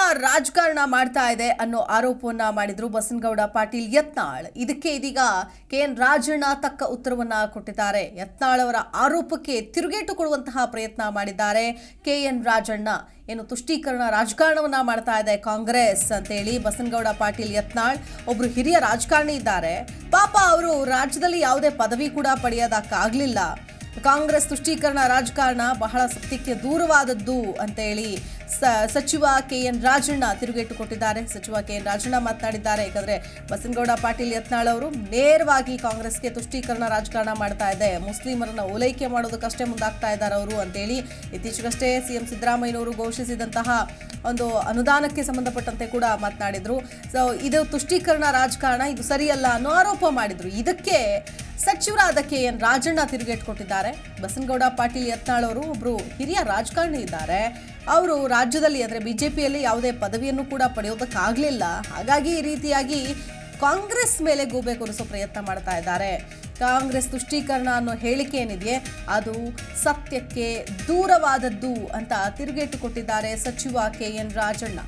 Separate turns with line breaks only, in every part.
ರಾಜಕಾರಣ ಮಾಡ್ತಾ ಇದೆ ಅನ್ನೋ ಆರೋಪವನ್ನ ಮಾಡಿದ್ರು ಬಸನಗೌಡ ಪಾಟೀಲ್ ಯತ್ನಾಳ್ ಇದಕ್ಕೆ ಇದೀಗ ಕೆ ಎನ್ ರಾಜಣ್ಣ ತಕ್ಕ ಉತ್ತರವನ್ನ ಕೊಟ್ಟಿದ್ದಾರೆ ಯತ್ನಾಳ್ ಅವರ ಆರೋಪಕ್ಕೆ ತಿರುಗೇಟು ಕೊಡುವಂತಹ ಪ್ರಯತ್ನ ಮಾಡಿದ್ದಾರೆ ಕೆ ಎನ್ ರಾಜಣ್ಣ ಏನು ತುಷ್ಟೀಕರಣ ರಾಜಕಾರಣವನ್ನ ಮಾಡ್ತಾ ಇದೆ ಕಾಂಗ್ರೆಸ್ ಅಂತೇಳಿ ಬಸನಗೌಡ ಪಾಟೀಲ್ ಯತ್ನಾಳ್ ಒಬ್ರು ಹಿರಿಯ ರಾಜಕಾರಣಿ ಇದ್ದಾರೆ ಪಾಪ ಅವರು ರಾಜ್ಯದಲ್ಲಿ ಯಾವುದೇ ಪದವಿ ಕೂಡ ಪಡೆಯೋದಕ್ಕಾಗ್ಲಿಲ್ಲ ಕಾಂಗ್ರೆಸ್ ತುಷ್ಟೀಕರಣ ರಾಜಕಾರಣ ಬಹಳ ಸತ್ಯಕ್ಕೆ ದೂರವಾದದ್ದು ಅಂತೇಳಿ ಸ ಸಚಿವ ಕೆ ಎನ್ ರಾಜಣ್ಣ ತಿರುಗೇಟು ಕೊಟ್ಟಿದ್ದಾರೆ ಸಚಿವ ಕೆ ಎನ್ ರಾಜಣ್ಣ ಮಾತನಾಡಿದ್ದಾರೆ ಯಾಕಂದ್ರೆ ಬಸನಗೌಡ ಪಾಟೀಲ್ ಯತ್ನಾಳ್ ಅವರು ನೇರವಾಗಿ ಕಾಂಗ್ರೆಸ್ಗೆ ತುಷ್ಟೀಕರಣ ರಾಜಕಾರಣ ಮಾಡ್ತಾ ಇದೆ ಮುಸ್ಲಿಮರನ್ನ ಓಲೈಕೆ ಮಾಡೋದಕ್ಕಷ್ಟೇ ಮುಂದಾಗ್ತಾ ಇದ್ದಾರೆ ಅವರು ಅಂತೇಳಿ ಇತ್ತೀಚೆಗಷ್ಟೇ ಸಿಎಂ ಸಿದ್ದರಾಮಯ್ಯನವರು ಘೋಷಿಸಿದಂತಹ ಒಂದು ಅನುದಾನಕ್ಕೆ ಸಂಬಂಧಪಟ್ಟಂತೆ ಕೂಡ ಮಾತನಾಡಿದ್ರು ಸೊ ಇದು ತುಷ್ಟೀಕರಣ ರಾಜಕಾರಣ ಇದು ಸರಿಯಲ್ಲ ಅನ್ನೋ ಆರೋಪ ಮಾಡಿದ್ರು ಇದಕ್ಕೆ ಸಚಿವರಾದ ಕೆ ಎನ್ ರಾಜಣ್ಣ ತಿರುಗೇಟು ಕೊಟ್ಟಿದ್ದಾರೆ ಬಸನಗೌಡ ಪಾಟೀಲ್ ಯತ್ನಾಳ್ ಅವರು ಒಬ್ರು ಹಿರಿಯ ರಾಜಕಾರಣಿ ಇದ್ದಾರೆ ಅವರು ರಾಜ್ಯದಲ್ಲಿ ಅಂದರೆ ಬಿಜೆಪಿಯಲ್ಲಿ ಯಾವುದೇ ಪದವಿಯನ್ನು ಕೂಡ ಪಡೆಯೋದಕ್ಕಾಗಲಿಲ್ಲ ಹಾಗಾಗಿ ಈ ರೀತಿಯಾಗಿ ಕಾಂಗ್ರೆಸ್ ಮೇಲೆ ಗೂಬೆ ಕೊರಿಸೋ ಪ್ರಯತ್ನ ಮಾಡ್ತಾ ಇದ್ದಾರೆ ಕಾಂಗ್ರೆಸ್ ತುಷ್ಟೀಕರಣ ಅನ್ನೋ ಹೇಳಿಕೆ ಏನಿದೆಯೇ ಅದು ಸತ್ಯಕ್ಕೆ ದೂರವಾದದ್ದು ಅಂತ ತಿರುಗೇಟು ಕೊಟ್ಟಿದ್ದಾರೆ ಸಚಿವ ಕೆ ಎನ್ ರಾಜಣ್ಣ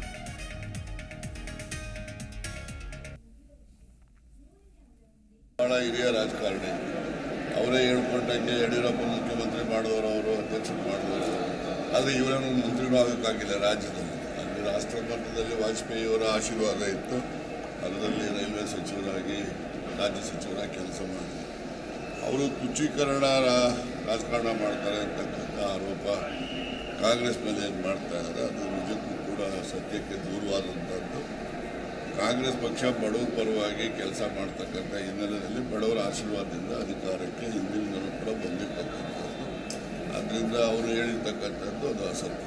ಬಹಳ ಹಿರಿಯ ರಾಜಕಾರಣಿ ಅವರೇ ಹೇಳ್ಕೊಂಡಂಗೆ ಯಡಿಯೂರಪ್ಪ ಮುಖ್ಯಮಂತ್ರಿ ಮಾಡಿದವರು ಅವರು ಅಧ್ಯಕ್ಷರು ಮಾಡಿದವರು ಆದರೆ ಇವರನ್ನು ಮಂತ್ರಿನೂ ಆಗೋಕ್ಕಾಗಿಲ್ಲ ರಾಜ್ಯದಲ್ಲಿ ಅಲ್ಲಿ ರಾಷ್ಟ್ರ ಮಟ್ಟದಲ್ಲಿ ವಾಜಪೇಯಿ ಅವರ ಆಶೀರ್ವಾದ ಇತ್ತು ಅದರಲ್ಲಿ ರೈಲ್ವೆ ಸಚಿವರಾಗಿ ರಾಜ್ಯ ಸಚಿವರಾಗಿ ಕೆಲಸ ಮಾಡಿದ್ರು ಅವರು ತುಚ್ಛೀಕರಣ ರಾ- ರಾಜಕಾರಣ ಮಾಡ್ತಾರೆ ಅಂತಕ್ಕಂಥ ಆರೋಪ ಕಾಂಗ್ರೆಸ್ ಮೇಲೆ ಏನು ಮಾಡ್ತಾ ಇದ್ದಾರೆ ಅದು ನಿಜಕ್ಕೂ ಕೂಡ ಸತ್ಯಕ್ಕೆ ದೂರವಾದಂಥದ್ದು ಕಾಂಗ್ರೆಸ್ ಪಕ್ಷ ಬಡವರ ಪರವಾಗಿ ಕೆಲಸ ಮಾಡ್ತಕ್ಕಂಥ ಹಿನ್ನೆಲೆಯಲ್ಲಿ ಬಡವರ ಆಶೀರ್ವಾದದಿಂದ ಅಧಿಕಾರಕ್ಕೆ ಹಿಂದಿನಿಂದಲೂ ಕೂಡ ಬಂದಿರ್ತಕ್ಕಂಥದ್ದು ಅದರಿಂದ ಅವರು ಹೇಳಿರ್ತಕ್ಕಂಥದ್ದು ಅದು ಅಸತ್ಯ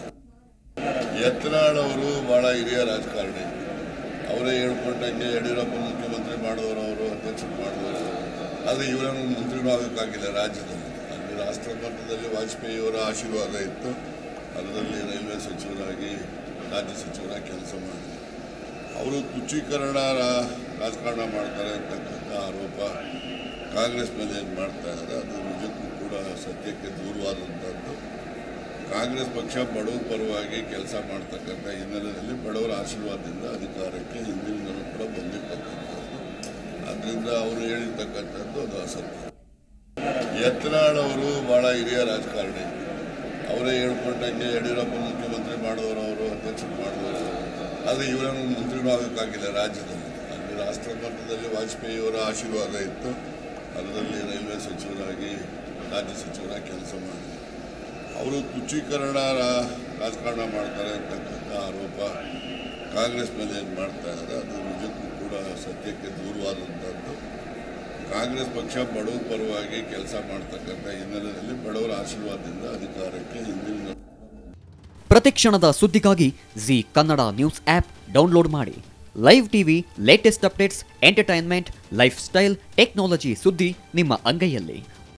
ಯತ್ನಾಳ್ ಅವರು ಬಹಳ ಹಿರಿಯ ರಾಜಕಾರಣಿ ಅವರೇ ಹೇಳ್ಕೊಂಡಂಗೆ ಯಡಿಯೂರಪ್ಪ ಮುಖ್ಯಮಂತ್ರಿ ಮಾಡಿದವರು ಅವರು ಅಧ್ಯಕ್ಷರು ಮಾಡಿದವರು ಆದರೆ ಇವರನ್ನು ಮಂತ್ರಿನೂ ಆಗೋಕ್ಕಾಗಿಲ್ಲ ರಾಜ್ಯದಲ್ಲಿ ಅಲ್ಲಿ ರಾಷ್ಟ್ರ ಮಟ್ಟದಲ್ಲಿ ವಾಜಪೇಯಿ ಅವರ ಆಶೀರ್ವಾದ ಇತ್ತು ಅದರಲ್ಲಿ ರೈಲ್ವೆ ಸಚಿವರಾಗಿ ರಾಜ್ಯ ಸಚಿವರಾಗಿ ಕೆಲಸ ಮಾಡಿದ್ರು ಅವರು ತುಚ್ಛೀಕರಣ ರಾ- ರಾಜಕಾರಣ ಮಾಡ್ತಾರೆ ಅಂತಕ್ಕಂಥ ಆರೋಪ ಕಾಂಗ್ರೆಸ್ ಮೇಲೆ ಏನು ಮಾಡ್ತಾ ಇದ್ದಾರೆ ಅದು ನಿಜಕ್ಕೂ ಕೂಡ ಸತ್ಯಕ್ಕೆ ದೂರವಾದಂಥದ್ದು ಕಾಂಗ್ರೆಸ್ ಪಕ್ಷ ಬಡವರ ಪರವಾಗಿ ಕೆಲಸ ಮಾಡ್ತಕ್ಕಂಥ ಹಿನ್ನೆಲೆಯಲ್ಲಿ ಬಡವರ ಆಶೀರ್ವಾದದಿಂದ ಅಧಿಕಾರಕ್ಕೆ ಹಿಂದಿನಿಂದಲೂ ಕೂಡ ಬಂದಿರ್ತಕ್ಕಂಥದ್ದು ಅದರಿಂದ ಅವರು ಹೇಳಿರ್ತಕ್ಕಂಥದ್ದು ಅದು ಅಸತ್ಯ ಯತ್ನಾಳ್ ಅವರು ಬಹಳ ಹಿರಿಯ ರಾಜಕಾರಣಿ ಅವರೇ ಹೇಳ್ಕೊಂಡಂಗೆ ಯಡಿಯೂರಪ್ಪ ಮುಖ್ಯಮಂತ್ರಿ ಮಾಡಿದವರು ಅವರು ಅಧ್ಯಕ್ಷರು ಮಾಡಿದವರು ಆದರೆ ಇವರನ್ನು ಮಂತ್ರಿನೂ ಆಗೋಕ್ಕಾಗಿಲ್ಲ ರಾಜ್ಯದಲ್ಲಿ ಅಲ್ಲಿ ರಾಷ್ಟ್ರ ಮಟ್ಟದಲ್ಲಿ ವಾಜಪೇಯಿ ಅವರ ಆಶೀರ್ವಾದ ಇತ್ತು ಅದರಲ್ಲಿ ರೈಲ್ವೆ ಸಚಿವರಾಗಿ ರಾಜ್ಯ ಸಚಿವರಾಗಿ ಕೆಲಸ ಮಾಡಿದ್ರು ಅವರು ತುಚ್ಛೀಕರಣ ರಾ- ರಾಜಕಾರಣ ಮಾಡ್ತಾರೆ ಅಂತಕ್ಕಂಥ ಆರೋಪ ಕಾಂಗ್ರೆಸ್ ಮೇಲೆ ಏನು ಮಾಡ್ತಾ ಇದ್ದಾರೆ ಅದು ನಿಜಕ್ಕೂ ಕೂಡ ಸತ್ಯಕ್ಕೆ ದೂರವಾದಂಥದ್ದು ಕಾಂಗ್ರೆಸ್ ಪಕ್ಷ ಬಡವರ ಪರವಾಗಿ ಕೆಲಸ ಮಾಡ್ತಕ್ಕಂಥ ಹಿನ್ನೆಲೆಯಲ್ಲಿ ಬಡವರ ಆಶೀರ್ವಾದದಿಂದ ಅಧಿಕಾರಕ್ಕೆ ಹಿಂದಿನ
ಪ್ರತಿಕ್ಷಣದ ಸುದ್ದಿಗಾಗಿ Zee Kannada news app download ಮಾಡಿ live TV latest updates entertainment lifestyle technology ಸುದ್ದಿ ನಿಮ್ಮ ಅಂಗೈಯಲ್ಲಿ